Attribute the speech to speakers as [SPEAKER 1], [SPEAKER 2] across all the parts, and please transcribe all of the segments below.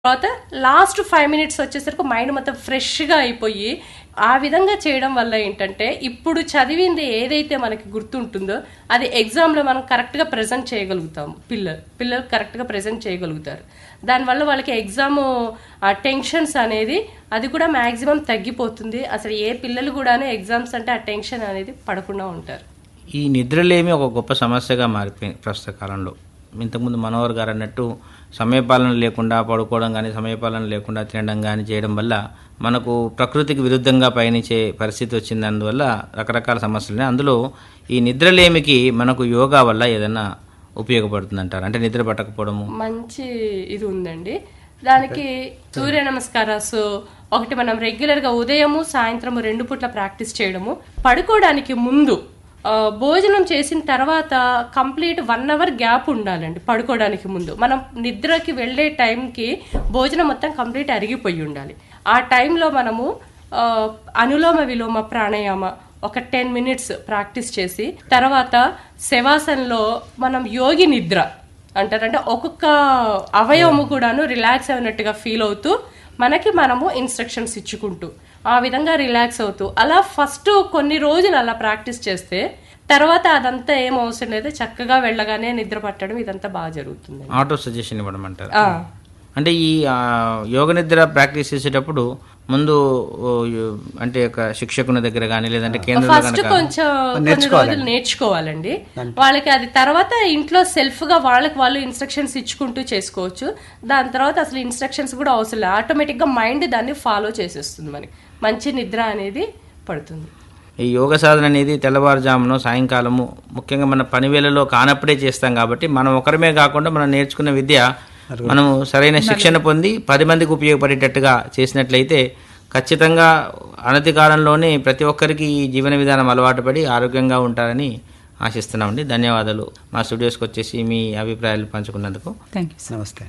[SPEAKER 1] తర్వాత last five minutes వచ్చేసరికి mind మొత్తం ఫ్రెష్గా అయిపోయి ఆ విధంగా చేయడం వల్ల ఏంటంటే ఇప్పుడు చదివింది ఏదైతే మనకి గుర్తుంటుందో అది ఎగ్జామ్లో మనం కరెక్ట్గా ప్రజెంట్ చేయగలుగుతాం పిల్లలు పిల్లలు కరెక్ట్గా ప్రజెంట్ చేయగలుగుతారు దానివల్ల వాళ్ళకి ఎగ్జామ్ ఆ టెన్షన్స్ అనేది అది కూడా మ్యాక్సిమం తగ్గిపోతుంది అసలు ఏ పిల్లలు కూడాను ఎగ్జామ్స్ అంటే ఆ టెన్షన్ అనేది పడకుండా ఉంటారు
[SPEAKER 2] ఈ నిద్రలేమి ఒక గొప్ప సమస్యగా మారిపోయింది ప్రస్తుత కాలంలో ఇంతకుముందు మనోహర్ గారు అన్నట్టు సమయపాలన లేకుండా పడుకోవడం కానీ సమయపాలన లేకుండా తినడం కానీ చేయడం వల్ల మనకు ప్రకృతికి విరుద్ధంగా పయనించే పరిస్థితి వచ్చింది అందువల్ల రకరకాల సమస్యలు ఉన్నాయి. అందులో ఈ నిద్రలేమికి మనకు యోగా వల్ల ఏదైనా ఉపయోగపడుతుంది అంటారు అంటే నిద్ర పట్టకపోవడము
[SPEAKER 1] మంచి ఇది ఉందండి దానికి సూర్య నమస్కారాలు ఒకటి మనం రెగ్యులర్ గా ఉదయము సాయంత్రము రెండు పూట్ల ప్రాక్టీస్ చేయడము పడుకోవడానికి ముందు ఆ, భోజనం చేసిన తర్వాత కంప్లీట్ వన్ అవర్ గ్యాప్ ఉండాలండి పడుకోవడానికి ముందు మనం నిద్రకి వెళ్ళే టైంకి భోజనం మొత్తం కంప్లీట్ అరిగిపోయి ఉండాలి ఆ టైంలో మనము ఆ, అనులోమ విలోమ ప్రాణాయామ ఒక టెన్ మినిట్స్ ప్రాక్టీస్ చేసి తర్వాత శవాసనలో మనం యోగి నిద్ర అంటారంటే ఒక్కొక్క అవయవము కూడాను రిలాక్స్ అయినట్టుగా ఫీల్ అవుతూ మనకి మనము ఇన్స్ట్రక్షన్స్ ఇచ్చుకుంటూ ఆ విధంగా రిలాక్స్ అవుతూ అలా ఫస్ట్ కొన్ని రోజులు అలా ప్రాక్టీస్ చేస్తే తర్వాత అదంతా ఏం అవసరం లేదు చక్కగా వెళ్ళగానే నిద్ర పట్టడం ఇదంతా బాగా జరుగుతుంది
[SPEAKER 2] ఆటో సజెషన్ ఇవ్వడం అంటారు
[SPEAKER 1] ఆ.
[SPEAKER 2] అంటే ఈ ఆ, యోగ నిద్ర ప్రాక్టీస్ చేసేటప్పుడు ముందు ఓ, యో- అంటే ఒక శిక్షకుని దగ్గర కానీ లేదంటే కేంద్రంలో
[SPEAKER 1] ఫస్ట్
[SPEAKER 2] కనుక
[SPEAKER 1] కొంచెం కొన్ని రోజులు నేర్చుకోవాలండి వాళ్ళకి అది తర్వాత ఇంట్లో సెల్ఫ్ గా వాళ్ళకి వాళ్ళు ఇన్స్ట్రక్షన్స్ ఇచ్చుకుంటూ చేసుకోవచ్చు దాని తర్వాత అసలు ఇన్స్ట్రక్షన్స్ కూడా అవసరం లేదు ఆటోమేటిక్ గా మైండ్ దాన్ని ఫాలో చేసేస్తుంది మనకి మంచి నిద్ర అనేది పడుతుంది
[SPEAKER 2] ఈ యోగ సాధన అనేది తెల్లవారుజామున సాయంకాలము ముఖ్యంగా మన పని వేళలో కానప్పుడే చేస్తాం కాబట్టి మనం ఒకరమే కాకుండా మనం నేర్చుకున్న విద్య మనము సరైన శిక్షణ పొంది పది మందికి ఉపయోగపడేటట్టుగా చేసినట్లయితే ఖచ్చితంగా అనతి కాలంలోనే ప్రతి ఒక్కరికి ఈ జీవన విధానం అలవాటు పడి ఆరోగ్యంగా ఉంటారని ఆశిస్తున్నామండి ధన్యవాదాలు మా స్టూడియోస్కి వచ్చేసి మీ అభిప్రాయాలు పంచుకున్నందుకు
[SPEAKER 3] థ్యాంక్ యూ
[SPEAKER 4] నమస్తే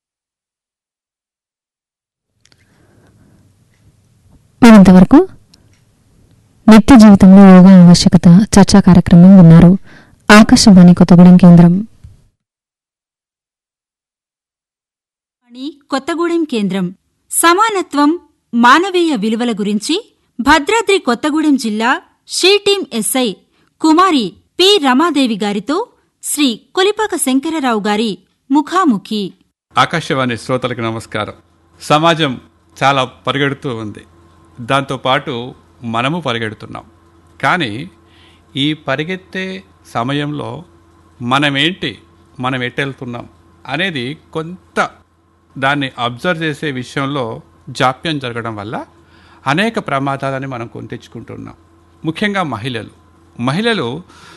[SPEAKER 5] మరింతవరకు నిత్య జీవితంలో యోగా ఆవశ్యకత చర్చా కార్యక్రమం విన్నారు ఆకాశవాణి కొత్తగూడెం కేంద్రం
[SPEAKER 6] వాణి కొత్తగూడెం కేంద్రం సమానత్వం మానవీయ విలువల గురించి భద్రాద్రి కొత్తగూడెం జిల్లా she team SI Kumari P Ramadevi గారితో శ్రీ కొలిపాక శంకరరావు గారి ముఖాముఖి
[SPEAKER 7] ఆకాశవాణి శ్రోతలకు నమస్కారం సమాజం చాలా పరిగెడుతూ ఉంది దాంతోపాటు మనము పరిగెడుతున్నాం కానీ ఈ పరిగెత్తే సమయంలో మనమేంటి మనం ఎట్టెళ్తున్నాం అనేది కొంత దాన్ని అబ్జర్వ్ చేసే విషయంలో జాప్యం జరగడం వల్ల అనేక ప్రమాదాలని మనం కొని తెచ్చుకుంటున్నాం ముఖ్యంగా మహిళలు మహిళలు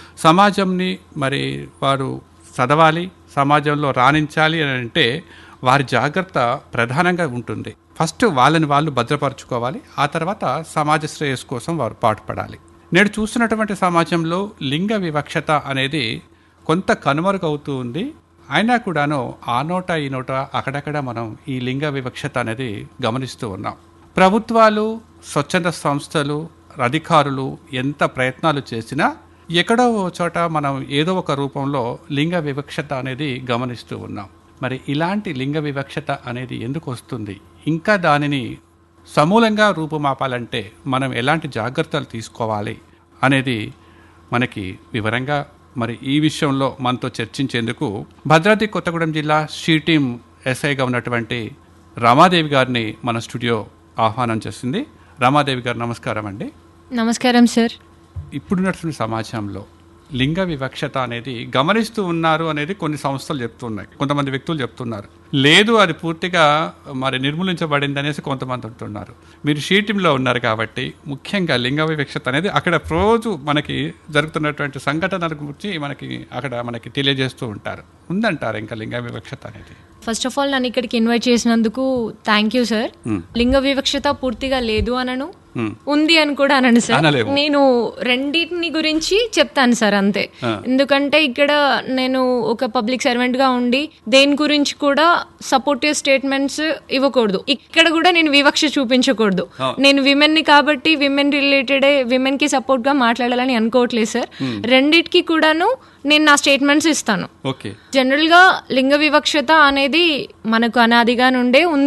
[SPEAKER 7] సమాజంని మరి వారు చదవాలి సమాజంలో రాణించాలి అని అంటే వారి జాగ్రత్త ప్రధానంగా ఉంటుంది ఫస్ట్ వాళ్ళని వాళ్ళు భద్రపరచుకోవాలి ఆ తర్వాత సమాజ శ్రేయస్సు కోసం వారు పాటుపడాలి నేడు చూస్తున్నటువంటి సమాజంలో లింగ వివక్షత అనేది కొంత కనుమరుగవుతూ ఉంది అయినా కూడాను ఆ నోట ఈ నోట అక్కడక్కడ మనం ఈ లింగ వివక్షత అనేది గమనిస్తూ ఉన్నాం ప్రభుత్వాలు స్వచ్ఛంద సంస్థలు అధికారులు ఎంత ప్రయత్నాలు చేసినా ఎక్కడో ఓ చోట మనం ఏదో ఒక రూపంలో లింగ వివక్షత అనేది గమనిస్తూ ఉన్నాం మరి ఇలాంటి లింగ వివక్షత అనేది ఎందుకు వస్తుంది ఇంకా దానిని సమూలంగా రూపుమాపాలంటే మనం ఎలాంటి జాగ్రత్తలు తీసుకోవాలి అనేది మనకి వివరంగా మరి ఈ విషయంలో మనతో చర్చించేందుకు భద్రాద్రి కొత్తగూడెం జిల్లా షీటీం ఎస్ఐగా ఉన్నటువంటి రమాదేవి గారిని మన స్టూడియో ఆహ్వానం చేసింది రమాదేవి గారు నమస్కారం అండి
[SPEAKER 8] నమస్కారం సార్
[SPEAKER 7] ఇప్పుడున్నటువంటి సమాజంలో లింగ వివక్షత అనేది గమనిస్తూ ఉన్నారు అనేది కొన్ని సంస్థలు చెప్తున్నాయి కొంతమంది వ్యక్తులు చెప్తున్నారు లేదు అది పూర్తిగా మరి నిర్మూలించబడింది అనేసి కొంతమంది అంటున్నారు మీరు షీటింలో ఉన్నారు కాబట్టి ముఖ్యంగా లింగ వివక్షత అనేది అక్కడ రోజు మనకి జరుగుతున్నటువంటి సంఘటనల గురించి మనకి అక్కడ మనకి తెలియజేస్తూ ఉంటారు ఉందంటారు ఇంకా లింగ వివక్షత అనేది
[SPEAKER 8] ఫస్ట్ ఆఫ్ ఆల్ నన్ను ఇక్కడికి ఇన్వైట్ చేసినందుకు థ్యాంక్ యూ సార్ లింగ వివక్షత పూర్తిగా లేదు అనను ఉంది అని కూడా అనను సార్
[SPEAKER 7] అనలేము.
[SPEAKER 8] నేను రెండింటిని గురించి చెప్తాను సార్ అంతే ఎందుకంటే ఇక్కడ నేను ఒక పబ్లిక్ సర్వెంట్ గా ఉండి దేని గురించి కూడా సపోర్టివ్ స్టేట్మెంట్స్ ఇవ్వకూడదు ఇక్కడ కూడా నేను వివక్ష చూపించకూడదు నేను విమెన్ ని కాబట్టి విమెన్ రిలేటెడ్ విమెన్ కి సపోర్ట్ గా మాట్లాడాలని అనుకోవట్లేదు సార్ రెండిటికి కూడాను నేను నా స్టేట్మెంట్స్ ఇస్తాను
[SPEAKER 7] ఓకే
[SPEAKER 8] జనరల్ గా లింగ వివక్షత అనేది మనకు అనాదిగా నుండే ఉంది